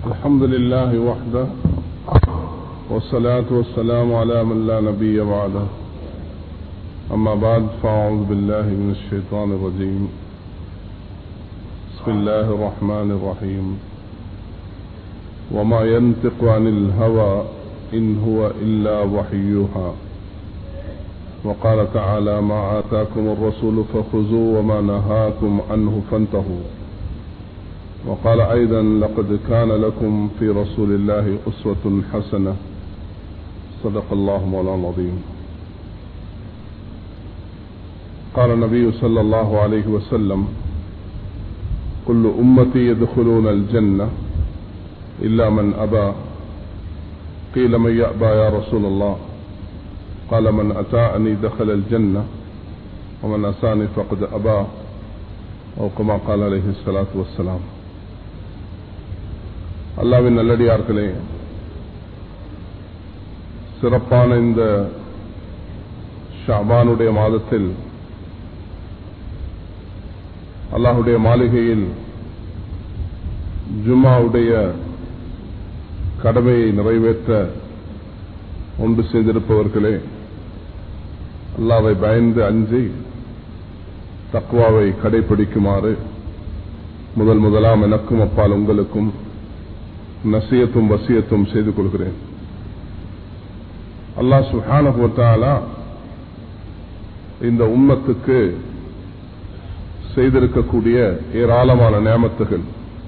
الحمد لله وحده والصلاة والسلام على من لا نبي بعده أما بعد فأعوذ بالله من الشيطان الرجيم بسم الله الرحمن الرحيم وما ينطق عن الهوى إن هو إلا وحيها وقال تعالى ما آتاكم الرسول فخذوا وما نهاكم عنه فانتهوا وقال أيضا لقد كان لكم في رسول الله أسوة حسنة صدق الله مولانا العظيم قال النبي صلى الله عليه وسلم كل أمتي يدخلون الجنة إلا من أبى قيل من يأبى يا رسول الله قال من أتاءني دخل الجنة ومن أساني فقد أبى أو كما قال عليه الصلاة والسلام அல்லாவின் நல்லடியார்களே சிறப்பான இந்த ஷாபானுடைய மாதத்தில் அல்லாஹுடைய மாளிகையில் ஜுமாவுடைய கடமையை நிறைவேற்ற ஒன்று செய்திருப்பவர்களே அல்லாவை பயந்து அஞ்சி தக்குவாவை கடைபிடிக்குமாறு முதல் முதலாம் எனக்கும் அப்பால் உங்களுக்கும் நசியத்தும் வசியத்தும் செய்து கொள்கிறேன் அல்லாஹ் சுஹானா இந்த உம்மத்துக்கு செய்திருக்கக்கூடிய ஏராளமான நியமத்துகள்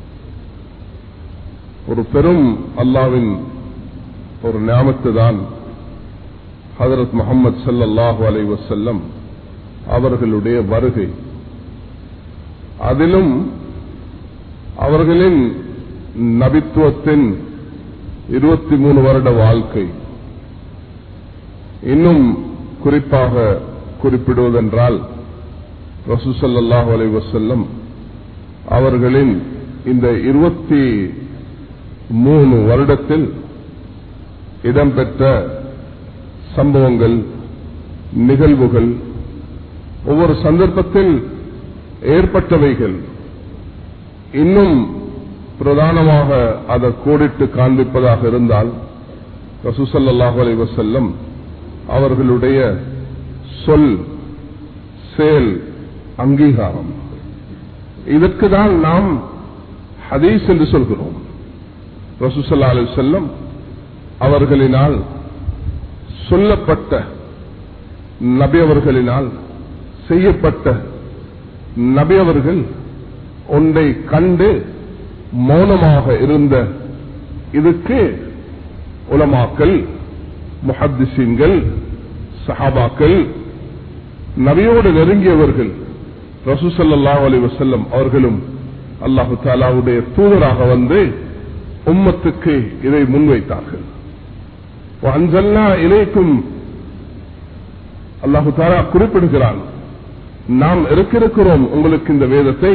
ஒரு பெரும் அல்லாவின் ஒரு நியமத்து தான் ஹதரத் முகமது சல்லாஹூ அலை வசல்லம் அவர்களுடைய வருகை அதிலும் அவர்களின் நபித்துவத்தின் இருபத்தி மூணு வருட வாழ்க்கை இன்னும் குறிப்பாக குறிப்பிடுவதென்றால் ரசூசல்லாஹு அலை வசல்லம் அவர்களின் இந்த இருபத்தி மூணு வருடத்தில் இடம்பெற்ற சம்பவங்கள் நிகழ்வுகள் ஒவ்வொரு சந்தர்ப்பத்தில் ஏற்பட்டவைகள் இன்னும் பிரதானமாக அதை கோடிட்டு காண்பிப்பதாக இருந்தால் ரசூசல்லாஹு அலை வசல்லம் அவர்களுடைய சொல் செயல் அங்கீகாரம் இதற்கு தான் நாம் ஹதீஸ் என்று சொல்கிறோம் ரசூசல்லா அலி செல்லம் அவர்களினால் சொல்லப்பட்ட நபி அவர்களினால் செய்யப்பட்ட நபி அவர்கள் ஒன்றை கண்டு மௌனமாக இருந்த இதுக்கு உலமாக்கள் முஹத்திசீன்கள் சஹாபாக்கள் நபியோடு நெருங்கியவர்கள் ரசூசல்லாஹ் அலி வசல்லம் அவர்களும் அல்லாஹு தாலாவுடைய தூதராக வந்து உம்மத்துக்கு இதை முன்வைத்தார்கள் அஞ்சல்லா இலைக்கும் அல்லாஹு தாலா குறிப்பிடுகிறான் நாம் இருக்கிறோம் உங்களுக்கு இந்த வேதத்தை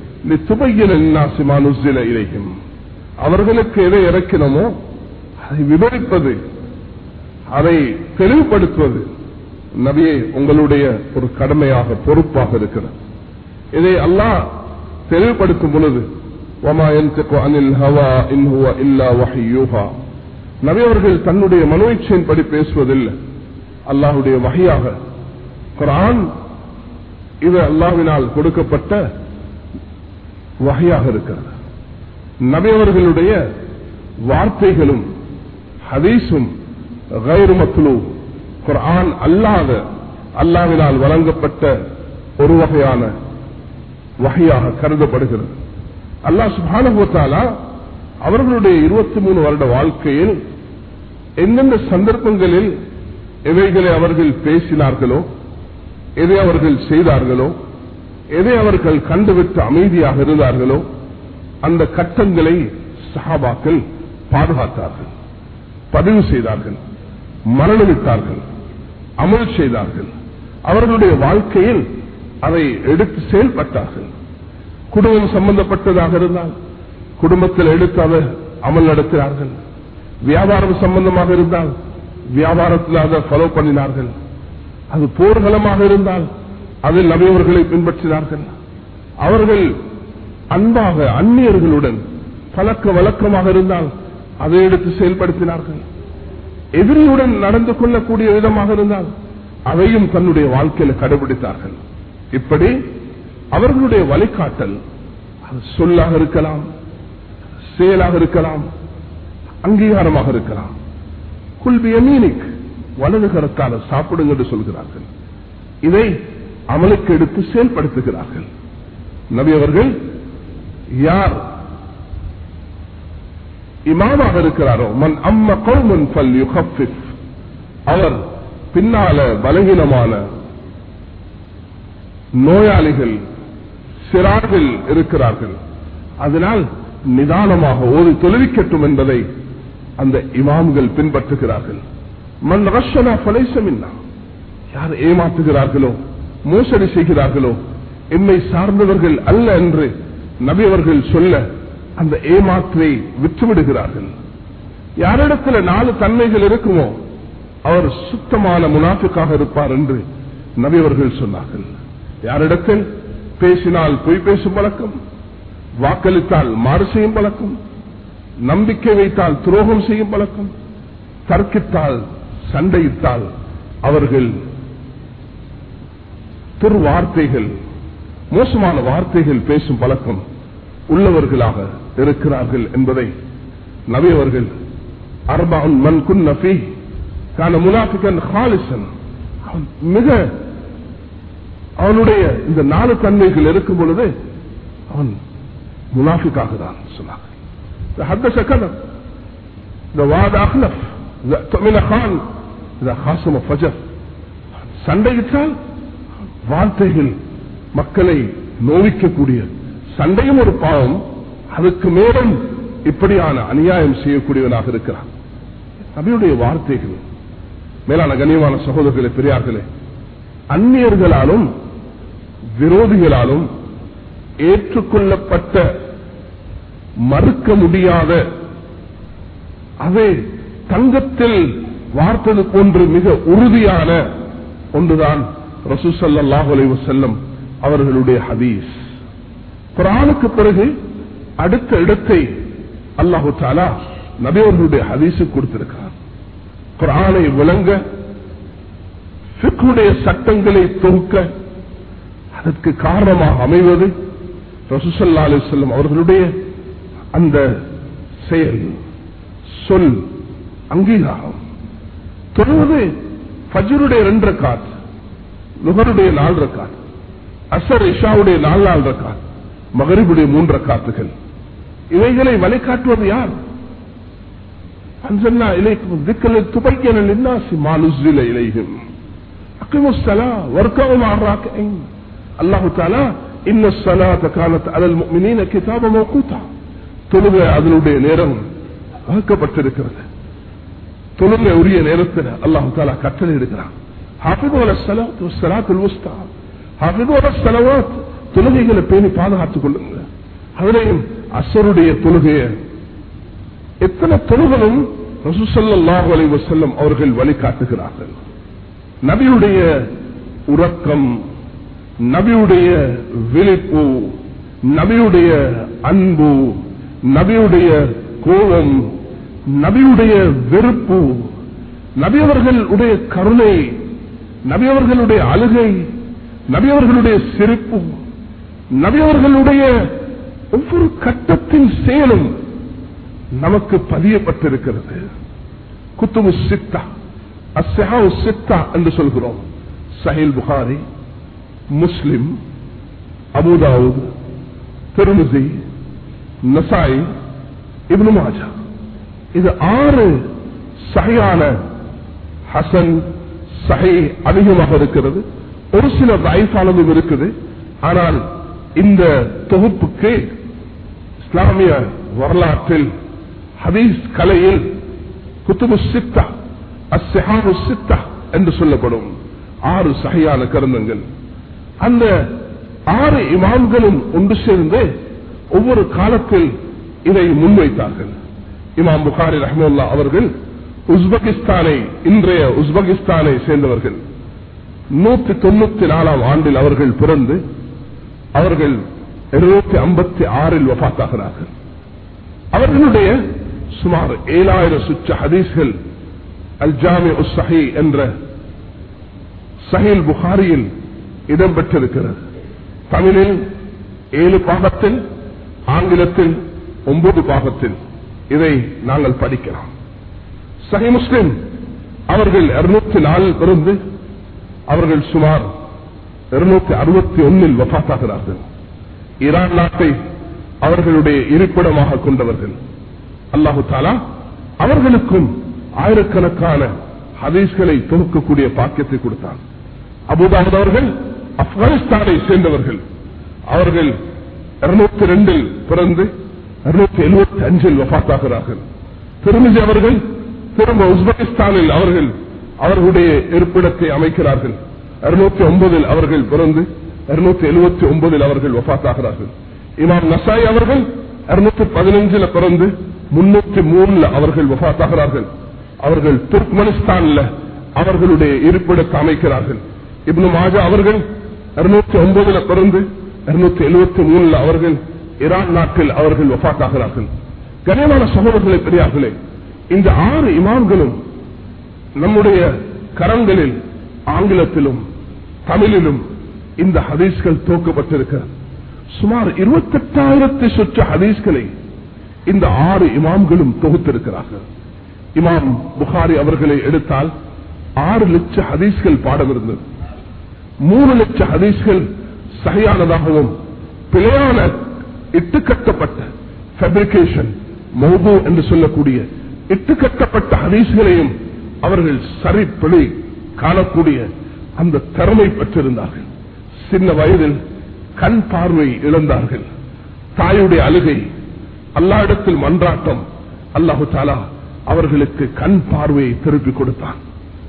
இலைக்கும் அவர்களுக்கு எதை இறக்கினமோ அதை விவரிப்பது அதை தெளிவுபடுத்துவது நபியை உங்களுடைய ஒரு கடமையாக பொறுப்பாக இருக்கிறது இதை அல்லாஹ் தெளிவுபடுத்தும் பொழுது அனில் ஹவா இன்ஹுவ இல்லா வஹியூஹா நபி அவர்கள் தன்னுடைய மனோயிச்சையின்படி பேசுவதில்லை அல்லாஹுடைய வகையாக குரான் இது அல்லாவினால் கொடுக்கப்பட்ட வகையாக இருக்கிறது நபி அவர்களுடைய வார்த்தைகளும் ஹதீஸும் கைருமத்துலு குரான் அல்லாத அல்லாவினால் வழங்கப்பட்ட ஒரு வகையான வகையாக கருதப்படுகிறது அல்லாஹ் சுபானுபத்தாலா அவர்களுடைய இருபத்தி மூணு வருட வாழ்க்கையில் எந்தெந்த சந்தர்ப்பங்களில் எவைகளை அவர்கள் பேசினார்களோ எதை அவர்கள் செய்தார்களோ எதை அவர்கள் கண்டுவிட்டு அமைதியாக இருந்தார்களோ அந்த கட்டங்களை சஹாபாக்கள் பாதுகாத்தார்கள் பதிவு செய்தார்கள் மரணமிட்டார்கள் அமல் செய்தார்கள் அவர்களுடைய வாழ்க்கையில் அதை எடுத்து செயல்பட்டார்கள் குடும்பம் சம்பந்தப்பட்டதாக இருந்தால் குடும்பத்தில் எடுத்து அதை அமல் நடத்தினார்கள் வியாபாரம் சம்பந்தமாக இருந்தால் வியாபாரத்தில் அதை ஃபாலோ பண்ணினார்கள் அது போர்களமாக இருந்தால் அதில் நபியவர்களை பின்பற்றினார்கள் அவர்கள் அன்பாக அந்நியர்களுடன் பழக்க வழக்கமாக இருந்தால் அதை எடுத்து செயல்படுத்தினார்கள் எதிரியுடன் நடந்து கொள்ளக்கூடிய விதமாக இருந்தால் அதையும் தன்னுடைய வாழ்க்கையில கடைபிடித்தார்கள் இப்படி அவர்களுடைய வழிகாட்டல் அது சொல்லாக இருக்கலாம் செயலாக இருக்கலாம் அங்கீகாரமாக இருக்கலாம் குல்பி அமீனிக் வலது கரத்தால சாப்பிடுங்க என்று சொல்கிறார்கள் இதை அமலுக்கு எடுத்து செயல்படுத்துகிறார்கள் நபி அவர்கள் யார் இமாமாக இருக்கிறாரோ மன் அம்ம கௌமன் பல் யுகஃபிஃப் அவர் பின்னால பலகீனமான நோயாளிகள் சிறார்கள் இருக்கிறார்கள் அதனால் நிதானமாக ஓதி தொழுவிக்கட்டும் என்பதை அந்த இமாம்கள் பின்பற்றுகிறார்கள் மன் ரஷனா பலைசமின்னா யார் ஏமாற்றுகிறார்களோ மோசடி செய்கிறார்களோ எம்மை சார்ந்தவர்கள் அல்ல என்று நபி அவர்கள் சொல்ல அந்த ஏமாற்றை விற்றுவிடுகிறார்கள் யாரிடத்துல நாலு தன்மைகள் இருக்குமோ அவர் சுத்தமான முனாஃபிக்காக இருப்பார் என்று நபி அவர்கள் சொன்னார்கள் யாரிடத்தில் பேசினால் பொய் பேசும் பழக்கம் வாக்களித்தால் மாறு செய்யும் பழக்கம் நம்பிக்கை வைத்தால் துரோகம் செய்யும் பழக்கம் தர்க்கித்தால் சண்டையிட்டால் அவர்கள் துர் வார்த்தைகள் மோசமான வார்த்தைகள் பேசும் பழக்கம் உள்ளவர்களாக இருக்கிறார்கள் என்பதை நபி அவர்கள் அர்பான் மன் குன் நபி கான முனாஃபிகன் ஹாலிசன் அவன் மிக அவனுடைய இந்த நாலு தன்மைகள் இருக்கும் பொழுது அவன் முனாஃபிக்காக தான் சொன்னார்கள் حدث كذب ده وعد أخلف ده تؤمن خان ده خاصم فجر சண்டையிட்டால் வார்த்தைகள் மக்களை நோவிக்கக்கூடிய சண்டையும் ஒரு பாவம் அதுக்கு மேலும் இப்படியான அநியாயம் செய்யக்கூடியவனாக இருக்கிறான் நபியுடைய வார்த்தைகள் மேலான கண்ணியமான சகோதரர்களே பெரியார்களே அந்நியர்களாலும் விரோதிகளாலும் ஏற்றுக்கொள்ளப்பட்ட மறுக்க முடியாத அதை தங்கத்தில் வார்த்தது போன்று மிக உறுதியான ஒன்றுதான் ரசூசல்லாஹ் செல்லம் அவர்களுடைய ஹதீஸ் குரானுக்கு பிறகு அடுத்த இடத்தை அல்லாஹு தாலா நபியவர்களுடைய ஹதீஸு கொடுத்திருக்கிறார் குரானை விளங்க ஃபிக்குடைய சட்டங்களை தொகுக்க அதற்கு காரணமாக அமைவது ரசூசல்லா அலி செல்லம் அவர்களுடைய அந்த செயல் சொல் அங்கீகாரம் தொழுவது ஃபஜருடைய ரெண்டு ரக்காத் நுகருடைய நாலு ரக்காத் அசர் இஷாவுடைய நாலு நாலு ரக்காத் மகரிபுடைய மூன்று ரக்காத்துகள் இவைகளை வழிகாட்டுவது யார் أنزلنا إليكم الذكر لتبين للناس ما نزل إليهم أقيموا الصلاة واركعوا مع الراكعين الله تعالى إن الصلاة كانت على المؤمنين كتابا موقوتا தொழுகை அதனுடைய நேரம் வகுக்கப்பட்டிருக்கிறது தொழுகை உரிய நேரத்தில் அல்லாஹு தாலா கட்டளை எடுக்கிறான் தொழுகைகளை பேணி பாதுகாத்துக் கொள்ளுங்க அதிலையும் அசருடைய தொழுகைய எத்தனை தொழுகளும் ரசூசல்லாஹு அலைஹி வஸல்லம் அவர்கள் வழிகாட்டுகிறார்கள் நபியுடைய உறக்கம் நபியுடைய விழிப்பு நபியுடைய அன்பு நபியுடைய கோபம் நபியுடைய வெறுப்பு நபியவர்களுடைய கருணை நபியவர்களுடைய அழுகை நபியவர்களுடைய சிரிப்பு நபியவர்களுடைய ஒவ்வொரு கட்டத்தின் செயலும் நமக்கு பதியப்பட்டிருக்கிறது குத்துபு சித்தா அஸ்ஸஹாவு சித்தா என்று சொல்கிறோம் சஹில் புகாரி முஸ்லிம் அபுதாவுத் திருமிசி நசாய் இப்னு மாஜா இது ஆறு சகையான ஹசன் சகை அதிகமாக இருக்கிறது ஒரு சில வயசானதும் இருக்குது ஆனால் இந்த தொகுப்புக்கு இஸ்லாமிய வரலாற்றில் ஹதீஸ் கலையில் குத்துபு சித்தா அஸ்ஸஹாபு சித்தா என்று சொல்லப்படும் ஆறு சகையான கருந்தங்கள் அந்த ஆறு இமாம்களும் ஒன்று சேர்ந்து ஒவ்வொரு காலத்தில் இதை முன்வைத்தார்கள் இமாம் புகாரி ரஹமுல்லா அவர்கள் உஸ்பெகிஸ்தானை இன்றைய உஸ்பெகிஸ்தானை சேர்ந்தவர்கள் நூத்தி தொண்ணூத்தி நாலாம் ஆண்டில் அவர்கள் பிறந்து அவர்கள் இருநூத்தி ஐம்பத்தி ஆறில் வபாத்தாகிறார்கள் அவர்களுடைய சுமார் ஏழாயிரம் சுற்ற ஹதீஸ்கள் அல் ஜாமி உஸ் சஹி என்ற சஹீல் புகாரியில் இடம்பெற்றிருக்கிறது தமிழில் ஏழு பாகத்தில் ஆங்கிலத்தில் ஒன்பது பாகத்தில் இதை நாங்கள் படிக்கலாம் சஹி முஸ்லிம் அவர்கள் இருநூத்தி நாலில் இருந்து அவர்கள் சுமார் இருநூத்தி அறுபத்தி ஒன்னில் வபாத்தாகிறார்கள் ஈரான் நாட்டை அவர்களுடைய இருப்பிடமாக கொண்டவர்கள் அல்லாஹு தாலா அவர்களுக்கும் ஆயிரக்கணக்கான ஹதீஸ்களை தொகுக்கக்கூடிய பாக்கியத்தை கொடுத்தான் அபுதாபத் அவர்கள் ஆப்கானிஸ்தானை சேர்ந்தவர்கள் அவர்கள் இருநூத்தி ரெண்டில் பிறந்து இருநூத்தி எழுபத்தி அஞ்சில் வபாத்தாகிறார்கள் திருமிதி அவர்கள் திரும்ப உஸ்பெகிஸ்தானில் அவர்கள் அவர்களுடைய இருப்பிடத்தை அமைக்கிறார்கள் இருநூத்தி ஒன்பதில் அவர்கள் பிறந்து இருநூத்தி எழுபத்தி ஒன்பதில் அவர்கள் வபாத்தாகிறார்கள் இமாம் நசாய் அவர்கள் இருநூத்தி பதினஞ்சுல பிறந்து முன்னூத்தி மூணுல அவர்கள் வபாத்தாகிறார்கள் அவர்கள் துர்க்மனிஸ்தான்ல அவர்களுடைய இருப்பிடத்தை அமைக்கிறார்கள் இப்னு மாஜா அவர்கள் இருநூத்தி ஒன்பதுல பிறந்து இருநூத்தி எழுபத்தி மூணுல அவர்கள் ஈரான் நாட்டில் அவர்கள் வபாத்தாகிறார்கள் கனியமான சகோதரர்களை பெரியார்களே இந்த ஆறு இமாம்களும் நம்முடைய கரங்களில் ஆங்கிலத்திலும் தமிழிலும் இந்த ஹதீஸ்கள் தோக்கப்பட்டிருக்க சுமார் இருபத்தெட்டாயிரத்தை சுற்ற ஹதீஸ்களை இந்த ஆறு இமாம்களும் தொகுத்திருக்கிறார்கள் இமாம் புகாரி அவர்களை எடுத்தால் ஆறு லட்ச ஹதீஸ்கள் பாடமிருந்தது மூணு லட்ச ஹதீஸ்கள் சரியானதாகவும் பிழையான இட்டுக்கட்டப்பட்ட ஃபேப்ரிகேஷன் மௌபு என்று சொல்லக்கூடிய இட்டுக்கட்டப்பட்ட ஹதீஸ்களையும் அவர்கள் சரி பிழை காணக்கூடிய அந்த திறமை பெற்றிருந்தார்கள் சின்ன வயதில் கண் பார்வை இழந்தார்கள் தாயுடைய அழுகை அல்லா இடத்தில் மன்றாட்டம் அல்லாஹு தாலா அவர்களுக்கு கண் பார்வையை திருப்பிக் கொடுத்தான்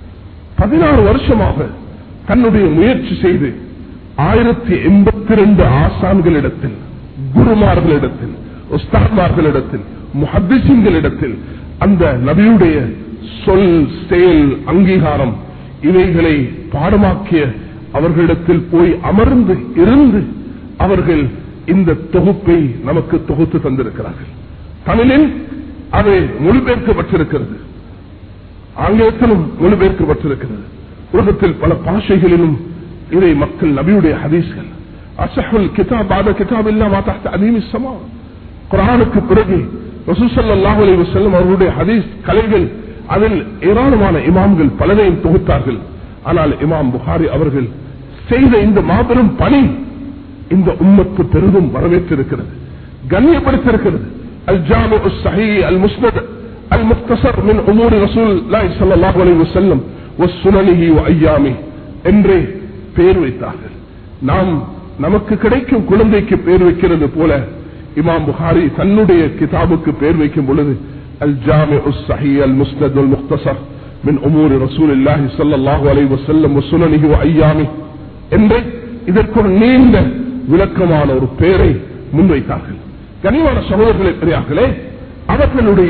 பதினாறு வருஷமாக தன்னுடைய முயற்சி செய்து ஆயிரத்தி எண்பத்தி ரெண்டு ஆசான்களிடத்தில் குருமார்களிடத்தில் உஸ்தான்மார்களிடத்தில் முஹத்திசிங்களிடத்தில் அந்த நபியுடைய சொல் செயல் அங்கீகாரம் இவைகளை பாடமாக்கிய அவர்களிடத்தில் போய் அமர்ந்து இருந்து அவர்கள் இந்த தொகுப்பை நமக்கு தொகுத்து தந்திருக்கிறார்கள் தமிழில் அது மொழிபெயர்க்கப்பட்டிருக்கிறது ஆங்கிலத்திலும் மொழிபெயர்க்கப்பட்டிருக்கிறது உலகத்தில் பல பாஷைகளிலும் இதை மக்கள் நபியுடைய ஹதீஸ்கள் அசஹுல் கிதாப் ஆத கிதாப் இல்லாம தஹ்த அதீமி சமா குரானுக்கு பிறகு ரசூசல்லாஹு அலைஹி வஸல்லம் அவர்களுடைய ஹதீஸ் கலைகள் அதில் ஏராளமான இமாம்கள் பலரையும் தொகுத்தார்கள் ஆனால் இமாம் புகாரி அவர்கள் செய்த இந்த மாபெரும் பணி இந்த உம்மத்து பெரிதும் வரவேற்றிருக்கிறது கண்ணியப்படுத்திருக்கிறது அல் ஜாமு சஹி அல் முஸ்னத் அல் முக்தசர் மின் உமூரி ரசூல் ஸல்லல்லாஹு அலைஹி வஸல்லம் வஸ்ஸுனனிஹி வஅய்யாமி என்றே பேர் வைத்தார்கள் நாம் நமக்கு கிடைக்கும் குழந்தைக்கு பேர் வைக்கிறது போல இமாம் புகாரி தன்னுடைய கிதாபுக்கு பேர் வைக்கும் பொழுது அல் ஜாமி சஹி அல் முஸ்னத் அல் முக்தசர் மின் உமூரி ரசூல் இல்லாஹி ஸல்லல்லாஹு அலைஹி வஸல்லம் வஸ்ஸுனனிஹி வஅய்யாமி என்று இதற்கு ஒரு நீண்ட விளக்கமான ஒரு பெயரை முன்வைத்தார்கள் கனிவான சகோதரர்களை பெரியார்களே அவர்களுடைய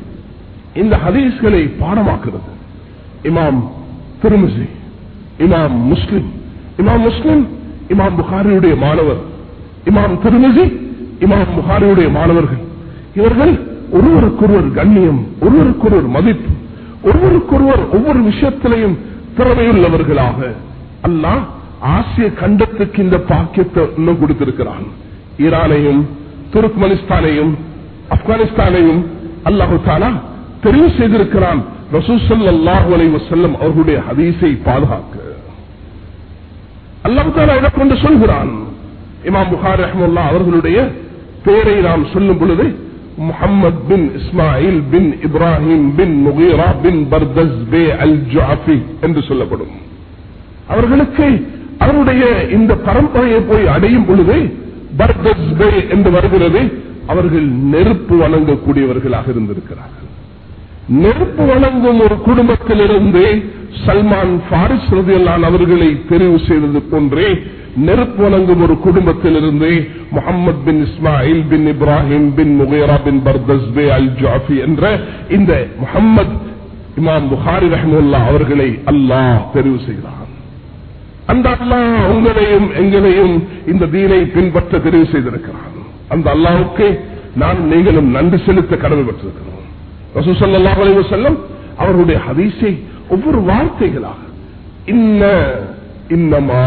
இந்த ஹதீஸ்களை பாடமாக்குறது இமாம் திருமிசி இமாம் முஸ்லிம் இமாம் முஸ்லிம் இமாம் புகாரியுடைய மாணவர் இமாம் திருமிசி இமாம் புகாரியுடைய மாணவர்கள் இவர்கள் ஒருவருக்கொருவர் கண்ணியம் ஒருவருக்கொருவர் மதிப்பு ஒருவருக்கொருவர் ஒவ்வொரு விஷயத்திலையும் திறமையுள்ளவர்களாக அல்லாஹ் ஆசிய கண்டத்துக்கு இந்த பாக்கியத்தை இன்னும் கொடுத்திருக்கிறான் ஈரானையும் துருக்மனிஸ்தானையும் ஆப்கானிஸ்தானையும் அல்லாஹு தாலா தெரிவு செய்திருக்கிறான் ரசூசல்லாஹு அலை வசல்லம் அவர்களுடைய ஹதீஸை பாதுகாக்க அல்லாஹு தாலா இதை கொண்டு சொல்கிறான் இமாம் புகார் ரஹமுல்லா அவர்களுடைய பெயரை நாம் சொல்லும் பொழுது முகமது பின் இஸ்மாயில் பின் இப்ராஹிம் பின் முகீரா பின் பர்தஸ் பே அல் ஜாஃபி என்று சொல்லப்படும் அவர்களுக்கு அவருடைய இந்த பரம்பரையை போய் அடையும் பொழுது பர்தஸ் பே என்று வருகிறது அவர்கள் நெருப்பு வணங்கக்கூடியவர்களாக இருந்திருக்கிறார்கள் நெருப்பு வணங்கும் ஒரு குடும்பத்திலிருந்து சல்மான் பாரிஸ் ரதியல்லான் அவர்களை தெரிவு செய்தது போன்றே நெருப்பு வணங்கும் ஒரு குடும்பத்திலிருந்து முகமது பின் இஸ்மாயில் பின் இப்ராஹிம் பின் முகேரா பின் பர்தஸ் பே அல் ஜாஃபி என்ற இந்த முகமது இமாம் புகாரி ரஹமுல்லா அவர்களை அல்லாஹ் தெரிவு செய்கிறான் அந்த அல்லாஹ் உங்களையும் எங்களையும் இந்த தீனை பின்பற்ற தெரிவு செய்திருக்கிறான் அந்த அல்லாவுக்கு நான் நீங்களும் நன்றி செலுத்த கடமைப்பட்டிருக்கிறோம் ரசூசல்லாஹ் அலைஹி வஸல்லம் அவர்களுடைய ஹதீஸை ஒவ்வொரு வார்த்தைகளாக இன்ன இன்னமா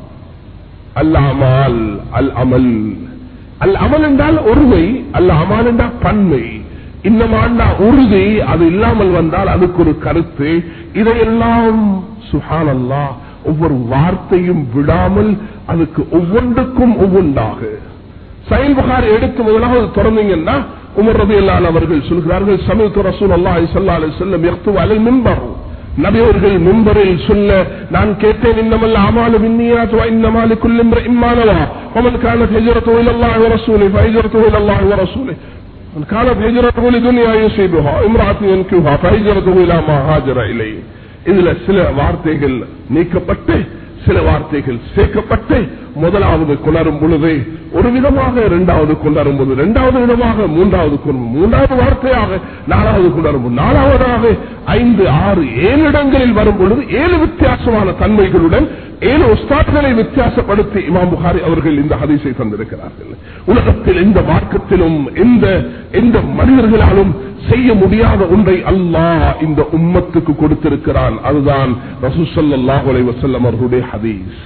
அல் அமால் அல் அமல் அல் அமல் என்றால் ஒருமை அல் அமால் என்றால் பன்மை இன்னமாண்டா உறுதி அது இல்லாமல் வந்தால் அதுக்கு ஒரு கருத்து இதையெல்லாம் சுஹான் அல்லா ஒவ்வொரு வார்த்தையும் விடாமல் அதுக்கு ஒவ்வொன்றுக்கும் ஒவ்வொன்றாக சைல் புகார் எடுத்து முதலாவது தொடர்ந்தீங்கன்னா உமர் ரபி அல்லான் அவர்கள் சொல்கிறார்கள் சமீப ரசூல் அல்லாஹ் சல்லா அலி செல்லம் எக்து அலை மின்பர் நபியவர்கள் மின்பரில் சொல்ல நான் கேட்டேன் இன்னமல்ல அமாலு விண்ணியாத் இன்னமாலு குல்லிம்ர இம்மானவா ومن كانت هجرته الى الله ورسوله فهجرته الى الله ورسوله من كانت هجرته لدنيا يصيبها امرأة ينكوها فهجرته الى ما هاجر اليه இதுல சில வார்த்தைகள் நீக்கப்பட்டு சில வார்த்தைகள் சேர்க்கப்பட்டு முதலாவது கொணரும் பொழுது ஒரு விதமாக இரண்டாவது கொண்டாடும் போது இரண்டாவது விதமாக மூன்றாவது கொண்டு- மூன்றாவது வார்த்தையாக நாலாவது கொண்டாடும் போது நாலாவதாக ஐந்து ஆறு ஏழு இடங்களில் வரும் பொழுது ஏழு வித்தியாசமான தன்மைகளுடன் ஏழு உஸ்தாத்களை வித்தியாசப்படுத்தி இமாம் புகாரி அவர்கள் இந்த ஹதீஸை தந்திருக்கிறார்கள் உலகத்தில் எந்த மார்க்கத்திலும் எந்த எந்த மனிதர்களாலும் செய்ய முடியாத ஒன்றை அல்லாஹ் இந்த உம்மத்துக்கு கொடுத்திருக்கிறான் அதுதான் ரசூசல்லாஹு அலைஹி வஸல்லம் அவர்களுடைய ஹதீஸ்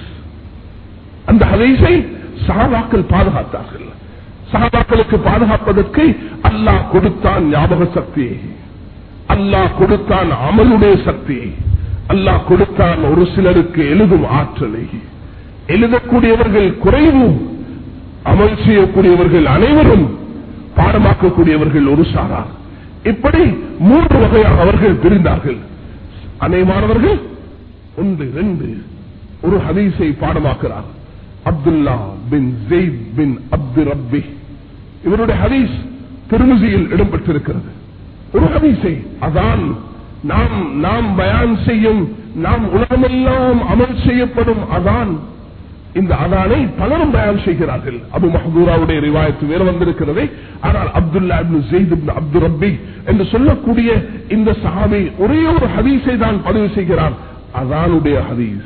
அந்த ஹதீஸை சஹாபாக்கள் பாதுகாத்தார்கள் சஹாபாக்களுக்கு பாதுகாப்பதற்கு அல்லாஹ் கொடுத்தான் ஞாபக சக்தி அல்லாஹ் கொடுத்தான் அமலுடைய சக்தி அல்லாஹ் கொடுத்தான் ஒரு சிலருக்கு எழுதும் ஆற்றலை எழுதக்கூடியவர்கள் குறைவு அமல் செய்யக்கூடியவர்கள் அனைவரும் பாடமாக்கக்கூடியவர்கள் ஒரு சாரா இப்படி மூன்று வகையாக அவர்கள் பிரிந்தார்கள் அநேகமானவர்கள் ஒன்று ரெண்டு ஒரு ஹதீஸை பாடமாக்கிறார் Abdullah bin Zaid bin Abd Rabbi இவருடைய ஹதீஸ் திருமுசியில் இடம்பெற்றிருக்கிறது ஒரு ஹதீஸை அதான் நாம் நாம் பயான் செய்யும் நாம் உலகமெல்லாம் அமல் செய்யப்படும் அதான் இந்த அதானை பலரும் பயான் செய்கிறார்கள் அபு மஹதூராவுடைய ரிவாயத்து வேறு வந்திருக்கிறது ஆனால் Abdullah ibn Zaid ibn Abd Rabbi என்று சொல்லக்கூடிய இந்த சஹாபி ஒரே ஒரு ஹதீஸை தான் பதிவு செய்கிறார் அதானுடைய ஹதீஸ்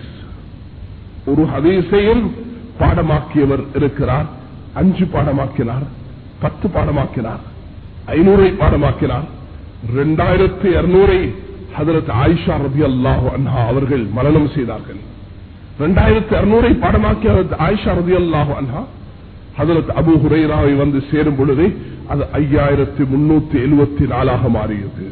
ஒரு ஹதீஸையும் பாடமாக்கியவர் இருக்கிறார் அஞ்சு பாடமாக்கினார் பத்து பாடமாக்கினார் ஐநூறை பாடமாக்கினார் இரண்டாயிரத்தி இருநூறை ஹதரத் ஆயிஷா ரபி அல்லாஹு அன்ஹா அவர்கள் மரணம் செய்தார்கள் இரண்டாயிரத்தி அறுநூறை பாடமாக்கிய ஹதரத் ஆயிஷா ரதி அல்லாஹு அன்ஹா ஹதரத் அபு ஹுரைராவை வந்து சேரும் பொழுது அது ஐயாயிரத்தி முன்னூத்தி எழுபத்தி நாலாக மாறியது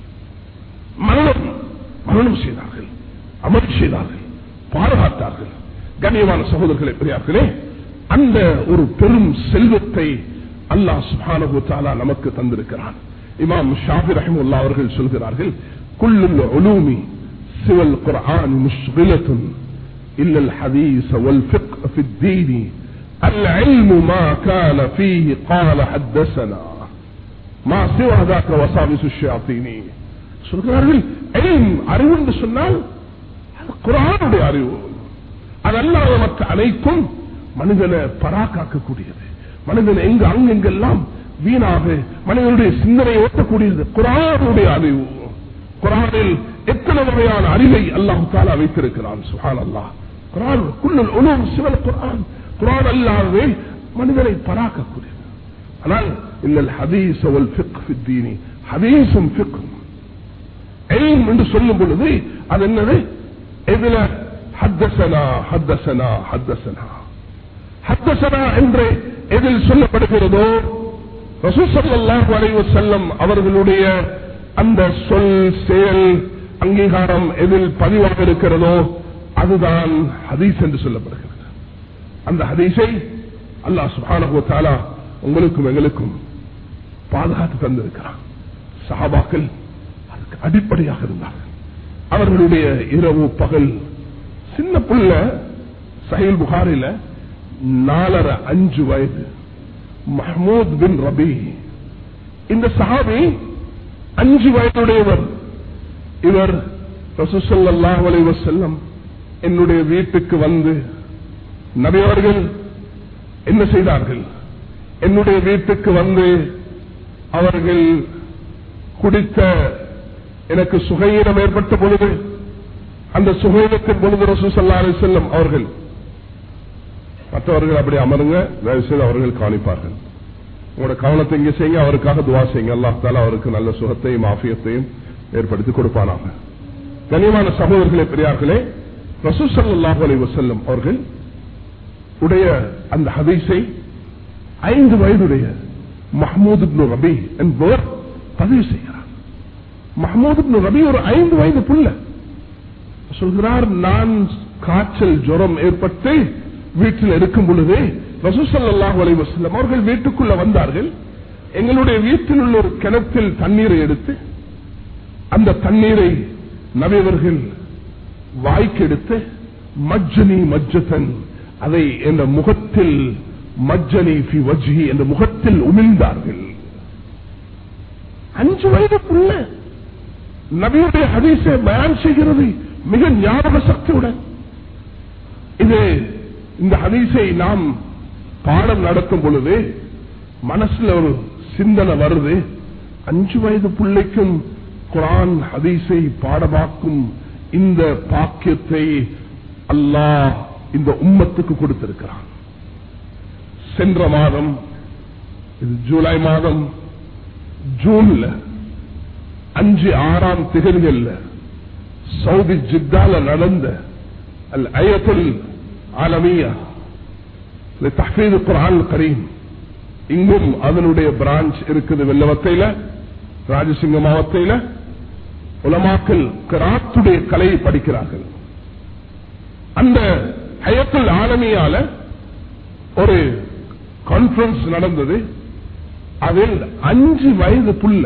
மரணம் மரணம் செய்தார்கள் அமல் செய்தார்கள் பாதுகாத்தார்கள் கண்ணியமான சகோதரர்களை பெரியார்களே அந்த ஒரு பெரும் செல்வத்தை அல்லாஹ் சுப்ஹானஹு தஆலா நமக்கு தந்திருக்கிறான் இமாம் ஷாஃபி ரஹிமுல்லா அவர்கள் சொல்கிறார்கள் குல்லுல் உலூமி சிவல் குர்ஆன் முஷ்கிலத்துன் إلا الحديث والفقه في الدين العلم ما كان فيه قال حدثنا ما سوى ذاك وساوس الشياطين சொல்கிறார்கள் எல்ம் அறிவு என்று சொன்னால் அது குரானுடைய அறிவு அதல்லாத மற்ற அனைத்தும் மனிதனை பராக்காக்கக்கூடியது மனிதன் எங்கு அங்கெங்கெல்லாம் வீணாக மனிதனுடைய சிந்தனை ஓட்டக்கூடியது குரானுடைய அறிவு குரானில் எத்தனை வகையான அறிவை அல்லாஹு தாலா வைத்திருக்கிறான் சுஹான் அல்லாஹ் குரான் குல்லுல் உலூம் சிவல் குரான் குரான் அல்லாதவே மனிதனை பராக்கக்கூடியது ஆனால் இல்லல் ஹதீஸ் அவல் ஃபிக் ஃபித்தீனி ஹதீஸும் ஃபிக்கும் எல்ம் என்று சொல்லும் பொழுது அது என்னது எதுல ஹத்தசனா ஹத்தசனா ஹத்தசனா ஹத்தசனா என்று எதில் சொல்லப்படுகிறதோ ரசூசல்லாஹு அலைஹி வஸல்லம் அவர்களுடைய அந்த சொல் செயல் அங்கீகாரம் எதில் பதிவாக இருக்கிறதோ அதுதான் ஹதீஸ் என்று சொல்லப்படுகிறது அந்த ஹதீஸை அல்லாஹ் சுப்ஹானஹு வ தஆலா உங்களுக்கும் எங்களுக்கும் பாதுகாத்து தந்திருக்கிறான் சஹாபாக்கள் அதுக்கு அடிப்படையாக இருந்தார்கள் அவர்களுடைய இரவு பகல் சின்ன புள்ள சஹீல் புகாரில நாலரை அஞ்சு வயது மஹமூத் பின் ரபி இந்த சஹாபி அஞ்சு வயதுடையவர் இவர் ரசூசல்லாஹ் அலைஹி வஸல்லம் என்னுடைய வீட்டுக்கு வந்து நபி அவர்கள் என்ன செய்தார்கள் என்னுடைய வீட்டுக்கு வந்து அவர்கள் குடித்த எனக்கு சுகையினம் ஏற்பட்ட பொழுது அந்த சுகையினத்தின் பொழுது ரசூசல்லா அலி செல்லம் அவர்கள் மற்றவர்கள் அப்படி அமருங்க தயவு செய்து அவர்கள் காணிப்பார்கள் உங்களோட கவனத்தை இங்க செய்யுங்க அவருக்காக துவா செய்யுங்க அல்லாஹ் தாலா அவருக்கு நல்ல சுகத்தையும் ஆஃபியத்தையும் ஏற்படுத்தி கொடுப்பானாங்க கனியமான சகோதரர்களே பெரியார்களே ரசூசல்லாஹு அலைஹி வஸல்லம் அவர்கள் உடைய அந்த ஹதீஸை ஐந்து வயதுடைய மஹமூத் இப்னு ரபி என்பவர் பதிவு செய்கிறார் மஹமூத் இப்னு ரபி ஒரு ஐந்து வயது புள்ள சொல்கிறார் நான் காய்ச்சல் ஜுரம் ஏற்பட்டு வீட்டில் இருக்கும் பொழுது ரசூசல்லாஹு அலைஹி வஸல்லம் அவர்கள் வீட்டுக்குள்ள வந்தார்கள் எங்களுடைய வீட்டில் உள்ள ஒரு கிணத்தில் தண்ணீரை எடுத்து அந்த தண்ணீரை நபியவர்கள் வாய்க்கெடுத்து மஜ்ஜனி மஜ்ஜதன் அதை என்ற முகத்தில் மஜ்ஜனி ஃபி வஜ்ஹி என்ற முகத்தில் உமிழ்ந்தார்கள் அஞ்சு வயதுக்குள்ள நபியுடைய ஹதீஸை பயான் செய்கிறது மிக ஞாபக சக்தியுடன் இது இந்த ஹதீஸை நாம் பாடம் நடத்தும் பொழுது மனசுல ஒரு சிந்தனை வருது அஞ்சு வயது பிள்ளைக்கும் குரான் ஹதீஸை பாடமாக்கும் இந்த பாக்கியத்தை அல்லாஹ் இந்த உம்மத்துக்கு கொடுத்திருக்கிறான் சென்ற மாதம் இது ஜூலை மாதம் ஜூன்ல அஞ்சு ஆறாம் திகதிகள்ல சவுதி ஜித்தால நடந்த அல் அயத்துல் ஆலமியா தஹ்ஃபீது குர்ஆன் கரீம் இங்கும் அதனுடைய பிரான்ச் இருக்குது வெள்ளவத்தையில ராஜசிங்க மாவட்டத்தில உலமாக்கள் கிராத்துடைய கலையை படிக்கிறார்கள் அந்த ஹயத்துல் ஆலமியால ஒரு கான்பரன்ஸ் நடந்தது அதில் அஞ்சு வயது புள்ள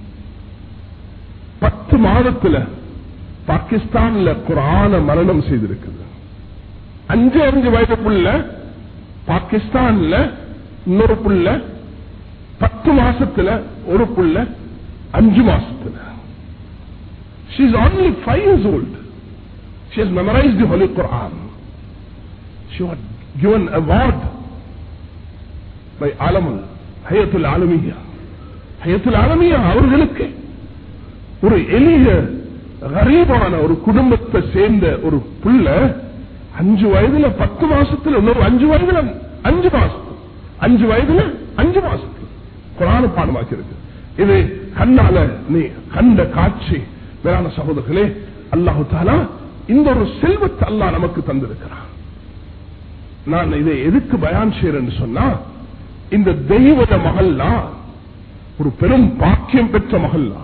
பத்து மாதத்துல பாகிஸ்தான்ல குரான மரணம் செய்திருக்குது அஞ்சு அஞ்சு வயது புள்ள பாகிஸ்தான்ல இன்னொரு புள்ள பத்து மாசத்துல ஒரு புள்ள அஞ்சு மாசத்துல she is only five years old she has memorized the holy quran she was given award by alamul ஹயத்துல் ஆலமியா ஹயத்துல் ஆலமியா அவர்களுக்கு ஒரு எளிய கரீபான ஒரு குடும்பத்தை சேர்ந்த ஒரு புள்ள அஞ்சு வயதுல பத்து மாசத்துல இன்னொரு அஞ்சு வயதுல அஞ்சு மாசத்துல அஞ்சு வயதுல அஞ்சு மாசத்துல குரான பாடமாக்கி இருக்கு இது கண்ணால நீ கண்ட காட்சி வேளாண் சகோதரர்களே அல்லாஹு தாலா இந்த ஒரு செல்வத்தை அல்லாஹ் நமக்கு தந்திருக்கிறான் நான் இதை எதுக்கு பயான் செய்யறேன்னு சொன்னா இந்த தெய்வத மகல்லா ஒரு பெரும் பாக்கியம் பெற்ற மகல்லா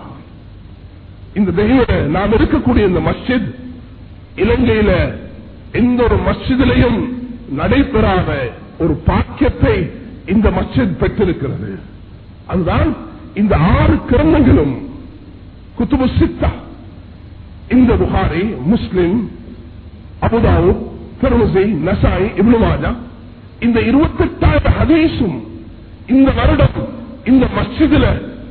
இந்த தெய்வ நாம் இருக்கக்கூடிய இந்த மஸ்ஜித் இலங்கையில எந்த ஒரு மஸ்ஜிதிலையும் நடைபெறாத ஒரு பாக்கியத்தை இந்த மஸ்ஜித் பெற்றிருக்கிறது அதுதான் இந்த ஆறு கிரந்தங்களும் குத்துபு சித்தா இந்த புகாரி முஸ்லிம் அபுதாவு திருமசி நசாய் இப்னுமாஜா இந்த இருபத்தெட்டாயிரம் ஹதீஸும் இந்த வருடம் இந்த மஸ்ஜிதில்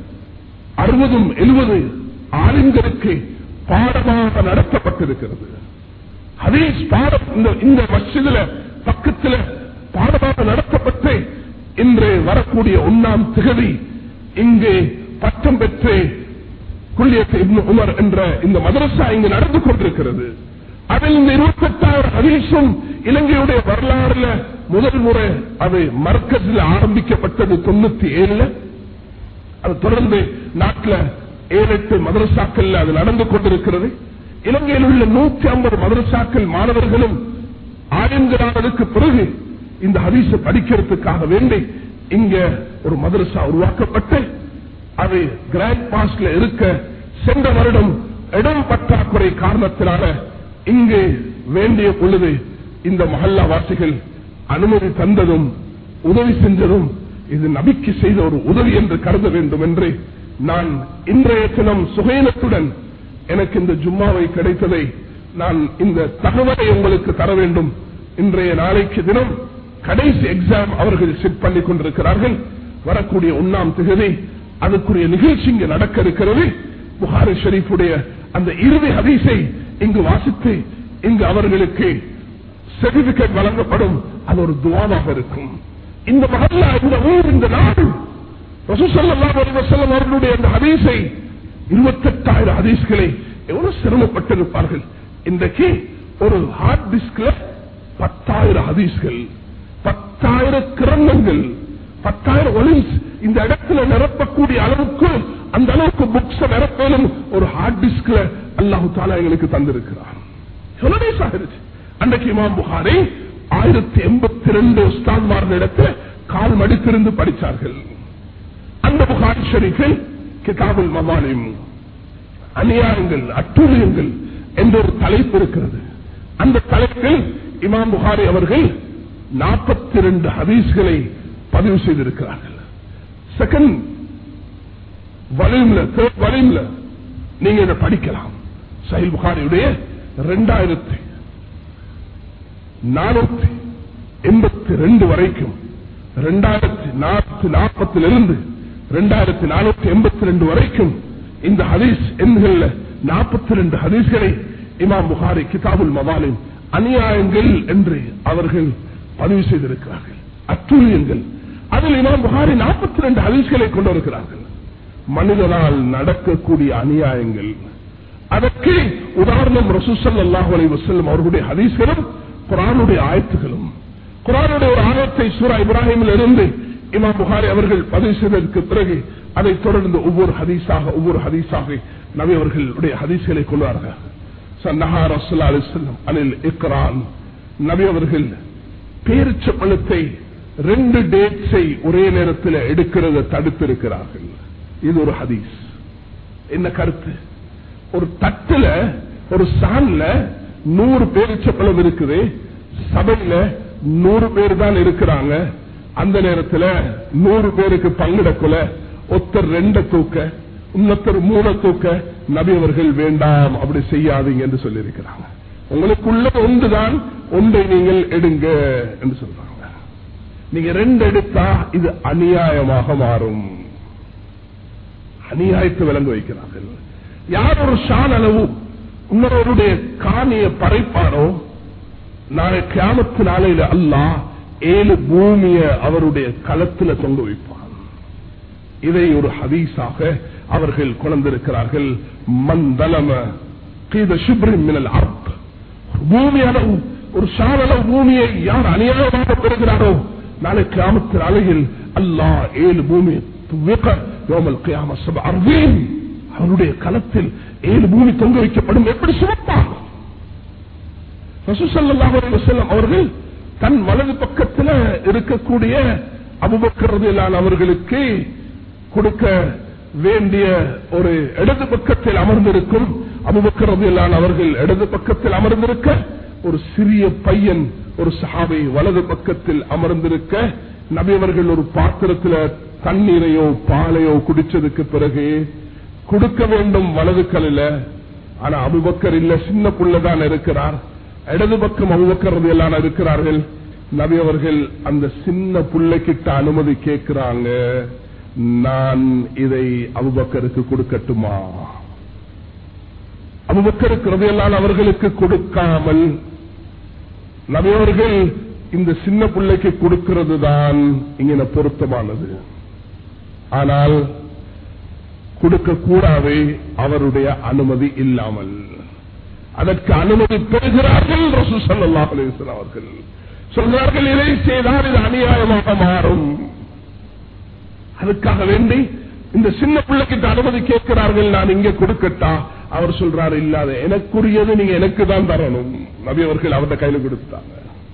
அறுபதும் எழுபது ஆளுங்களுக்கு பாடமாக நடத்தப்பட்டிருக்கிறது ஹதீஸ் பாடம் இந்த இந்த மஸ்ஜிதில் பக்கத்தில் பாடமாக நடத்தப்பட்டு இன்று வரக்கூடிய ஒன்னாம் திகதி இங்கு பட்டம் பெற்று குல்லியத்து இப்னு உமர் என்ற இந்த மதரசா இங்கு நடந்து கொண்டிருக்கிறது அதில் இந்த இருபத்தெட்டாயிரம் ஹதீஸும் இலங்கையுடைய வரலாறுல முதல் முறை அது மர்க்கஸில் ஆரம்பிக்கப்பட்டது தொண்ணூத்தி ஏழுல அது தொடர்ந்து நாட்டில் ஏழு எட்டு மதரசாக்கள் அது நடந்து கொண்டிருக்கிறது இலங்கையில் உள்ள நூத்தி ஐம்பது மதரசாக்கள் மாணவர்களும் ஆயிரங்கிறானதுக்கு பிறகு இந்த ஹதீஸ படிக்கிறதுக்காக வேண்டி இங்க ஒரு மதரசா உருவாக்கப்பட்டு அது கிராண்ட் பாஸ்ல இருக்க சென்ற வருடம் இடம் பற்றாக்குறை காரணத்தினால இங்கு வேண்டிய பொழுது இந்த மஹல்லா வாசிகள் அனுமதி தந்ததும் உதவி செஞ்சதும் இது நபிக்கு செய்த ஒரு உதவி என்று கருத வேண்டும் என்று நான் இன்றைய தினம் சுகைனத்துடன் எனக்கு இந்த ஜும்மாவை கிடைத்ததை நான் இந்த தகவலை உங்களுக்கு தர வேண்டும் இன்றைய நாளைக்கு தினம் கடைசி எக்ஸாம் அவர்கள் செட் பண்ணி கொண்டிருக்கிறார்கள் வரக்கூடிய ஒன்னாம் திகதி அதுக்குரிய நிகழ்ச்சி இங்கு நடக்க இருக்கிறது புகாரி ஷெரீஃபுடைய அந்த இறுதி ஹதீஸை இங்கு வாசித்து இங்கு அவர்களுக்கு சர்டிபிகேட் வழங்கப்படும் அது ஒரு துவாவாக இருக்கும் இந்த மகல்லா இந்த ஊர் இந்த நாடு ரசூசல்லாஹு அலைஹி வஸல்லம் அவர்களுடைய அந்த ஹதீஸை இருபத்தெட்டாயிரம் ஹதீஸ்களை எவ்வளவு சிரமப்பட்டிருப்பார்கள் இன்றைக்கு ஒரு ஹார்ட் டிஸ்க்ல பத்தாயிரம் ஹதீஸ்கள் பத்தாயிரம் கிரந்தங்கள் பத்தாயிரம் ஒலிம்ஸ் இந்த இடத்துல நிரப்பக்கூடிய அளவுக்கு அந்த அளவுக்கு புக்ஸ் நிரப்பலும் ஒரு ஹார்ட் டிஸ்க்ல அல்லாஹு தாலா எங்களுக்கு தந்திருக்கிறார் எவ்வளவு வயசாகிருச்சு அன்றைக்கு இமாம் புகாரி ஆயிரத்தி எண்பத்தி ரெண்டு உஸ்தான்மார்களிடத்தில் கால் மடித்திருந்து படித்தார்கள் அந்த புகாரி ஷரீஃபில் கிதாபுல் மவாலிம் அநியாயங்கள் அட்டூழியங்கள் என்ற ஒரு தலைப்பு இருக்கிறது அந்த தலைப்பில் இமாம் புகாரி அவர்கள் நாற்பத்தி ரெண்டு ஹதீஸ்களை பதிவு செய்திருக்கிறார்கள் செகண்ட் வலிம்ல தேர்ட் வலிம்ல நீங்க இதை படிக்கலாம் சஹில் புகாரியுடைய இரண்டாயிரத்தி நானூத்தி எண்பத்தி ரெண்டு வரைக்கும் இரண்டாயிரத்தி நானூத்தி நாற்பத்திலிருந்து இரண்டாயிரத்தி நானூத்தி எண்பத்தி ரெண்டு வரைக்கும் இந்த ஹதீஸ் எண்கள்ல நாற்பத்தி ரெண்டு ஹதீஸ்களை இமாம் புகாரி கிதாபுல் மவாலின் அநியாயங்கள் என்று அவர்கள் பதிவு செய்திருக்கிறார்கள் அத்துழியங்கள் அதில் இமாம் புகாரி நாற்பத்தி ரெண்டு ஹதீஸ்களை கொண்டு வருகிறார்கள் மனிதனால் நடக்கக்கூடிய அநியாயங்கள் அதற்கு உதாரணம் ரசூசல் அல்லாஹ் அலி வசல்லம் அவர்களுடைய ஹதீஸ்களும் குரானுடைய ஆயத்துகளும் குரானுடைய ஒரு ஆயத்தை சூரா இப்ராஹிமில் இருந்து இமாம் புகாரி அவர்கள் பதிவு செய்ததற்கு பிறகு அதைத் தொடர்ந்து ஒவ்வொரு ஹதீஸாக ஒவ்வொரு ஹதீஸாக நபி அவர்களுடைய ஹதீஸ்களை கொள்வார்கள் சன்னஹா ரசூல்லா அலிஸ்லம் அனில் இக்ரான் நபி அவர்கள் பேரிச்ச பழத்தை ரெண்டு டேட்ஸை ஒரே நேரத்தில் எடுக்கிறத தடுத்திருக்கிறார்கள் இது ஒரு ஹதீஸ் என்ன கருத்து ஒரு தட்டுல ஒரு சான்ல நூறு பேரிச்சப்பழம் இருக்குது சபையில நூறு பேர் தான் இருக்கிறாங்க அந்த நேரத்தில் நூறு பேருக்கு பங்கிடக்குள்ள ஒருத்தர் ரெண்ட தூக்க இன்னொருத்தர் மூண தூக்க நபி அவர்கள் வேண்டாம் அப்படி செய்யாதீங்க என்று சொல்லியிருக்கிறாங்க உங்களுக்குள்ள ஒன்றுதான் ஒன்றை நீங்கள் எடுங்க என்று சொல்றாங்க நீங்க ரெண்டு எடுத்தா இது அநியாயமாக மாறும் அநியாயத்தை விளங்க வைக்கிறார்கள் யார் ஒரு ஷான் அளவு இன்னொருவருடைய காணிய பறைப்பாரோ நாளை கிராமத்து நாளையில அல்லா ஏழு பூமிய அவருடைய களத்துல தொங்க வைப்பான் இதை ஒரு ஹதீஸாக அவர்கள் கொண்டிருக்கிறார்கள் மந்தலம கீத சுப்ரின் மினல் அர்ப் பூமி அளவு ஒரு ஷான் அளவு பூமியை யார் அநியாயமாக பெறுகிறாரோ நாளை கிராமத்து நாளையில் அல்லாஹ் ஏழு பூமியை அவருடைய களத்தில் ஏழு பூமி தொங்க வைக்கப்படும் எப்படி சுமப்பாங்க அவர்கள் தன் வலது பக்கத்தில் இருக்கக்கூடிய அபுபக்கரதிலான அவர்களுக்கு கொடுக்க வேண்டிய ஒரு இடது பக்கத்தில் அமர்ந்திருக்கும் அபுபக்கரதிலான அவர்கள் இடது பக்கத்தில் அமர்ந்திருக்க ஒரு சிறிய பையன் ஒரு சஹாபை வலது பக்கத்தில் அமர்ந்திருக்க நபி அவர்கள் ஒரு பாத்திரத்தில் தண்ணீரையோ பாலையோ குடிச்சதுக்கு பிறகு கொடுக்க வேண்டும் வலது கல்ல ஆனா அபுபக்கர் இல்ல சின்ன புள்ளதான் இருக்கிறார் இடது பக்கம் அபுபக்கர் எல்லாம் இருக்கிறார்கள் நபி அவர்கள் அந்த சின்ன புள்ளைக்கிட்ட அனுமதி கேட்கிறாங்க நான் இதை அபுபக்கருக்கு கொடுக்கட்டுமா அபுபக்கருக்கு ரதையெல்லாம் அவர்களுக்கு கொடுக்காமல் நபியவர்கள் இந்த சின்ன பிள்ளைக்கு கொடுக்கிறது தான் இங்க பொருத்தமானது ஆனால் கொடுக்க கூடாது அவருடைய அனுமதி இல்லாமல் அதற்கு அனுமதி பெறுகிறார்கள் ரசூ சல்லாஹ் அலிஸ்லாம் அவர்கள் சொல்றார்கள் இதை செய்தால் இது அநியாயமாக மாறும் அதுக்காக வேண்டி இந்த சின்ன பிள்ளைக்கிட்ட அனுமதி கேட்கிறார்கள் நான் இங்க கொடுக்கட்டா அவர் சொல்றாரு இல்லாத எனக்குரியது நீங்க எனக்கு தான் தரணும் நபி அவர்கள் அவர்கிட்ட கையில கொடுத்தாங்க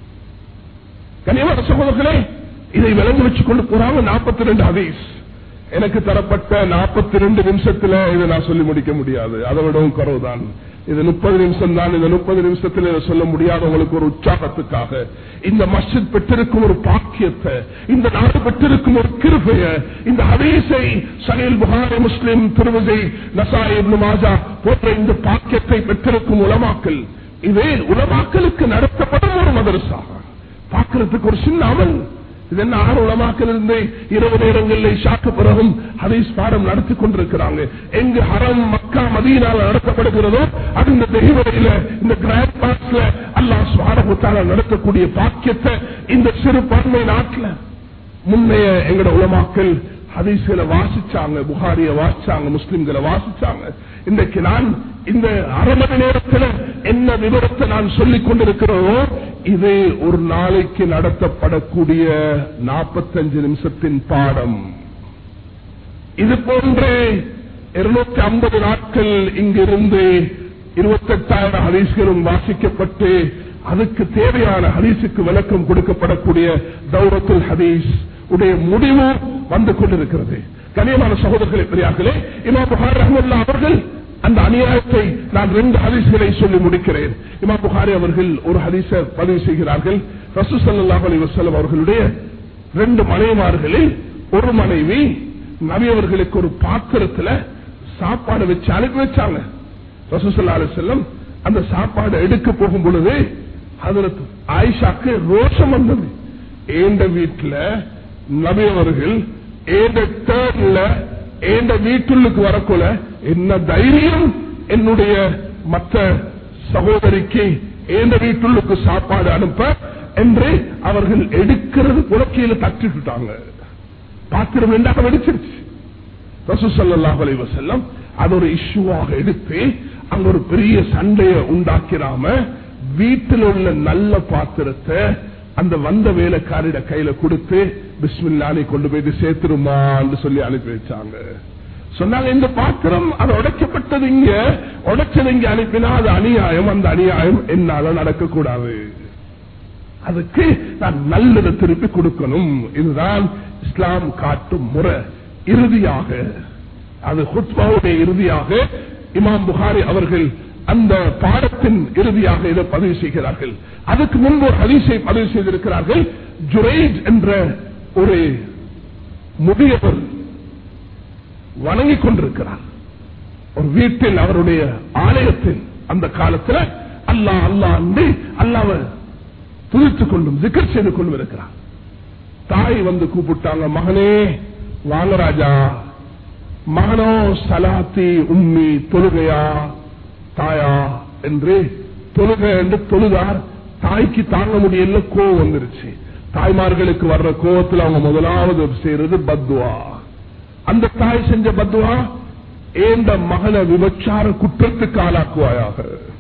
கனியமான சகோதரர்களே இதை விளங்கி வச்சு கொண்டு போறாங்க நாற்பத்தி ரெண்டு ஹதீஸ் எனக்கு தரப்பட்ட நாற்பத்தி ரெண்டு நிமிஷத்துல இதை நான் சொல்லி முடிக்க முடியாது அதை விடவும் குறவுதான் இது முப்பது நிமிஷம் தான் இந்த முப்பது நிமிஷத்தில் இதை சொல்ல முடியாத உங்களுக்கு ஒரு உற்சாகத்துக்காக இந்த மஸ்ஜித் பெற்றிருக்கும் ஒரு பாக்கியத்தை இந்த நாடு பெற்றிருக்கும் ஒரு கிருபைய இந்த ஹதீஸை சலீல் புகாரி முஸ்லிம் திருவதை நசாய் மாஜா போன்ற இந்த பாக்கியத்தை பெற்றிருக்கும் உலமாக்கல் இது உலமாக்கலுக்கு நடத்தப்படும் ஒரு மதரசா பார்க்கறதுக்கு ஒரு சின்ன அமல் இது என்ன ஆறு உலமாக்கள் இருந்து இரவு நேரங்களில் ஷாக்கு பிறகும் ஹதீஸ் பாடம் நடத்தி கொண்டிருக்கிறாங்க எங்கு ஹரம் மக்கா மதியினால் நடத்தப்படுகிறதோ அது இந்த தெய்வரையில இந்த கிராண்ட் பாக்ஸ்ல அல்லாஹ் சுவாரகுத்தால நடத்தக்கூடிய பாக்கியத்தை இந்த சிறுபான்மை நாட்டில் முன்னைய எங்கட உலமாக்கள் ஹதீஸ்களை வாசிச்சாங்க புகாரிய வாசிச்சாங்க முஸ்லிம்களை வாசிச்சாங்க இன்றைக்கு நான் இந்த அரை மணி நேரத்தில் என்ன விவரத்தை நான் சொல்லிக் கொண்டிருக்கிறோமோ இது ஒரு நாளைக்கு நடத்தப்படக்கூடிய நாற்பத்தஞ்சு நிமிஷத்தின் பாடம் இது போன்று இருநூத்தி ஐம்பது நாட்கள் இங்கிருந்து இருபத்தெட்டாயிரம் ஹதீஸ்களும் வாசிக்கப்பட்டு அதுக்கு தேவையான ஹதீஸுக்கு விளக்கம் கொடுக்கப்படக்கூடிய தௌரத்துல் ஹதீஸ் உடைய முடிவு வந்து கொண்டிருக்கிறது கனியமான சகோதரர்களே பெரியார்களே இமாம் புகார் ரஹமுல்லா அவர்கள் அந்த அநியாயத்தை நான் ரெண்டு ஹதீஸ்களை சொல்லி முடிக்கிறேன் இமாம் புகாரி அவர்கள் ஒரு ஹதீஸை பதிவு செய்கிறார்கள் ரசூ ஸல்லல்லாஹு அலைஹி வஸல்லம் அவர்களுடைய ரெண்டு மனைவிமார்களில் ஒரு மனைவி நபி அவர்களுக்கு ஒரு பாத்திரத்துல சாப்பாடு வச்சு அனுப்பி வச்சாங்க ரசூசல்லா செல்லம் அந்த சாப்பாடு எடுக்க போகும் பொழுது ஹதரத் ஆயிஷாக்கு ரோஷம் வந்தது ஏண்ட வீட்டுல நபி அவர்கள் ஏண்ட டேர்ன்ல ஏண்ட வீட்டுள்ளுக்கு வரக்குள்ள என்ன தைரியம் என்னுடைய மற்ற சகோதரிக்கு ஏண்ட வீட்டுள்ளுக்கு சாப்பாடு அனுப்ப என்று அவர்கள் எடுக்கிறது புலக்கையில தட்டிட்டுட்டாங்க பாத்திரம் ரெண்டாக வெடிச்சிருச்சு ரசூசல்லாஹ் அலைவசல்லம் அது ஒரு இஷ்யூவாக எடுத்து அங்க ஒரு பெரிய சண்டையை உண்டாக்கிறாம வீட்டில் உள்ள நல்ல பாத்திரத்தை அந்த வந்த வேலைக்காரிட கையில கொடுத்து பிஸ்மில்லானை கொண்டு போயிட்டு சேர்த்துருமான்னு சொல்லி அனுப்பி வச்சாங்க சொன்னாங்க இந்த பாத்திரம் அது உடைக்கப்பட்டது இங்க உடைச்சது இங்க அனுப்பினா அது அநியாயம் அந்த அநியாயம் என்னால நடக்கக்கூடாது அதுக்கு நான் நல்லதை திருப்பி கொடுக்கணும் இதுதான் இஸ்லாம் காட்டும் முறை இறுதியாக அது ஹுத்பாவுடைய இறுதியாக இமாம் புகாரி அவர்கள் அந்த பாடத்தின் இறுதியாக இதை பதிவு செய்கிறார்கள் அதுக்கு முன்பு ஒரு ஹதீஸை பதிவு செய்திருக்கிறார்கள் ஜுரேஜ் என்ற ஒரு முதியவர் வணங்கிக் கொண்டிருக்கிறார் ஒரு வீட்டில் அவருடைய ஆலயத்தில் அந்த காலத்தில் அல்லா அல்லா அன்று அல்லாவை துதித்துக் கொண்டும் ஜிக்கர் செய்து கொண்டும் இருக்கிறார் தாய் வந்து கூப்பிட்டாங்க மகனே வாங்க ராஜா மகனோ சலாத்தி உம்மி தொழுகையா தாயா என்று தொழுக என்று தொழுதார் தாய்க்கு தாங்க முடியல கோவம் வந்துருச்சு தாய்மார்களுக்கு வர்ற கோவத்தில் அவங்க முதலாவது செய்யறது பத்வா அந்த தாய் செஞ்ச பத்வா ஏந்த மகனை விபச்சார குற்றத்துக்கு ஆளாக்குவாயாக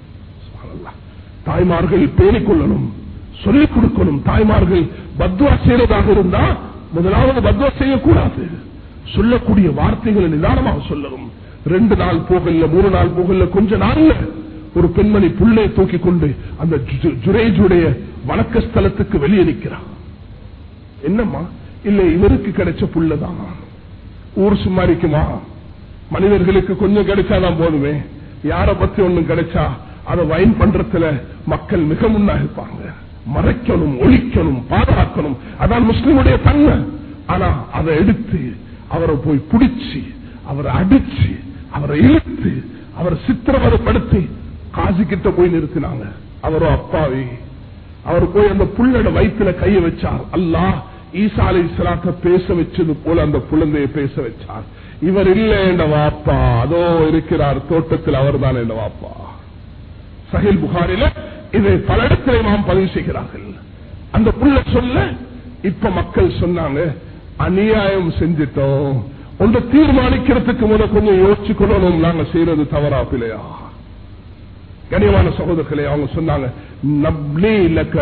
தாய்மார்கள் பேணிக் கொள்ளணும் சொல்லிக் கொடுக்கணும் தாய்மார்கள் பத்வா செய்யறதாக இருந்தா முதலாவது பத்வா செய்யக்கூடாது சொல்லக்கூடிய வார்த்தைகளை நிதானமாக சொல்லணும் ரெண்டு நாள் போகல மூணு நாள் போகல கொஞ்ச நாள்ல ஒரு பெண்மணி புள்ளை தூக்கி கொண்டு அந்த ஜுரேஜுடைய வணக்க ஸ்தலத்துக்கு வெளியே நிற்கிறான் என்னம்மா இல்ல இவருக்கு கிடைச்ச புள்ளதான் ஊர் சும்மா இருக்குமா மனிதர்களுக்கு கொஞ்சம் கிடைச்சாதான் போதுமே யார பத்தி ஒண்ணும் கிடைச்சா அதை வயன் பண்றதுல மக்கள் மிக முன்னா இருப்பாங்க மறைக்கணும் ஒழிக்கணும் பாதுகாக்கணும் அதான் முஸ்லிமுடைய தன்மை ஆனா அதை எடுத்து அவரை போய் பிடிச்சு அவரை அடிச்சு அவரை இழுத்து அவரை சித்திரவதைப்படுத்தி காசு கிட்ட போய் நிறுத்தினாங்க அவரோ அப்பாவி அவர் போய் அந்த புள்ளட வயிற்றுல கைய வச்சார் அல்லாஹ் ஈசா அலை சலாத்த பேச வச்சது போல அந்த குழந்தையை பேச வச்சார் இவர் இல்ல என்ற வாப்பா அதோ இருக்கிறார் தோட்டத்தில் அவர் தான் என்ற வாப்பா சஹில் புகாரில இதை பல இடத்திலே நாம் பதிவு செய்கிறார்கள் அந்த புள்ள சொல்ல இப்ப மக்கள் சொன்னாங்க அநியாயம் செஞ்சிட்டோம் ஒன்று தீர்மானிக்கிறதுக்கு முத கொஞ்சம் யோசிச்சுக்கணும் நாங்க செய்யறது தவறா பிள்ளையா கனியமான சகோதரர்களே அவங்க சொன்னாங்க நப்லி இலக்க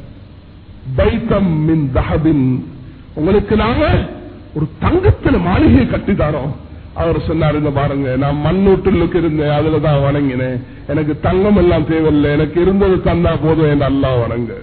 பைத்தம் மின் தஹபின் உங்களுக்கு நாங்க ஒரு தங்கத்துல மாளிகை கட்டி தரோம் அவர் சொன்னார் இந்த பாருங்க நான் மண்ணூட்டுக்கு இருந்தேன் அதுலதான் வணங்கினேன் எனக்கு தங்கம் எல்லாம் தேவையில்லை எனக்கு இருந்தது தந்தா போதும் என்று அல்லா வணங்க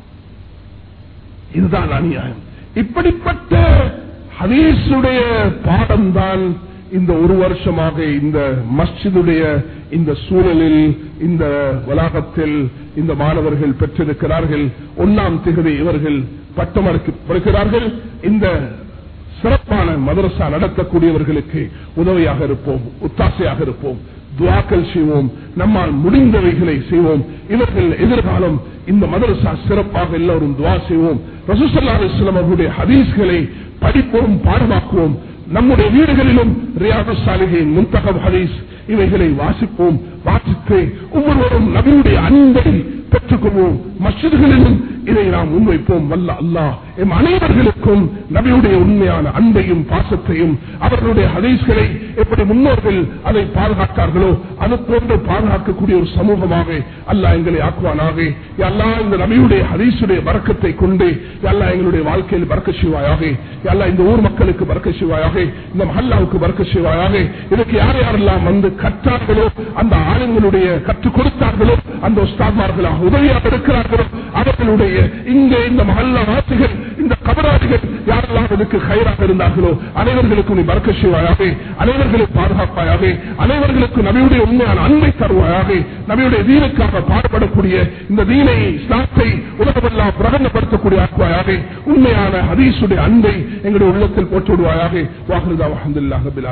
இதுதான் அநியாயம் இப்படிப்பட்ட ஹதீஸுடைய பாடம் தான் இந்த ஒரு வருஷமாக இந்த மஸ்ஜிதுடைய இந்த சூழலில் இந்த வளாகத்தில் இந்த மாணவர்கள் பெற்றிருக்கிறார்கள் ஒன்னாம் திகதி இவர்கள் பட்டமளிக்கப்படுகிறார்கள் இந்த சிறப்பான மதரசா நடத்தக்கூடியவர்களுக்கு உதவியாக இருப்போம் ஒத்தாசையாக இருப்போம் துவாக்கள் செய்வோம் நம்மால் முடிந்தவைகளை செய்வோம் இவர்கள் எதிர்காலம் இந்த மதரசா சிறப்பாக எல்லோரும் துவா செய்வோம் ரசூசல்லா அலிஸ்லாம் அவர்களுடைய ஹதீஸ்களை படிப்போம் பாடமாக்குவோம் நம்முடைய வீடுகளிலும் ரியாது சாலிகின் முன்தகம் ஹதீஸ் இவைகளை வாசிப்போம் வாசித்து ஒவ்வொருவரும் நபியுடைய அன்பை பெற்றுக்கொள்வோம் மசிதிகளிலும் இதை நாம் முன்வைப்போம் வல்ல அல்லாஹ் எம் அனைவர்களுக்கும் நபியுடைய உண்மையான அன்பையும் பாசத்தையும் அவர்களுடைய ஹதீஸ்களை எப்படி முன்னோர்கள் அதை பாதுகாத்தார்களோ அது போன்று பாதுகாக்கக்கூடிய ஒரு சமூகமாக அல்லாஹ் எங்களை ஆக்குவானாக எல்லா இந்த நபியுடைய ஹதீஸுடைய வரக்கத்தை கொண்டு எல்லா எங்களுடைய வாழ்க்கையில் பறக்க செய்வாயாக எல்லா இந்த ஊர் மக்களுக்கு பறக்க செய்வாயாக இந்த மஹல்லாவுக்கு பறக்க செய்வாயாக இதுக்கு யார் யாரெல்லாம் வந்து கற்றார்களோ அந்த ஆளுங்களுடைய கற்றுக் கொடுத்தார்களோ அந்த உஸ்தாத்மார்களாக உதவியாக இருக்கிறார்களோ அவர்களுடைய இங்கே இந்த மஹல்லா வாசிகள் இந்த கபராதிகள் யாரெல்லாம் இதுக்கு கயிறாக இருந்தார்களோ அனைவர்களுக்கும் நீ பறக்க செய்வாயாக அனைவர்களுக்கு பாதுகாப்பாயாக அனைவர்களுக்கு நபியுடைய உண்மையான அன்பை தருவாயாக நபியுடைய தீனுக்காக பாடுபடக்கூடிய இந்த தீனை இஸ்லாத்தை உலகமெல்லாம் பிரகடனப்படுத்தக்கூடிய ஆக்குவாயாக உண்மையான ஹதீசுடைய அன்பை எங்களுடைய உள்ளத்தில் போட்டு விடுவாயாக வாஹிருதா அஹமதுல்லாஹ்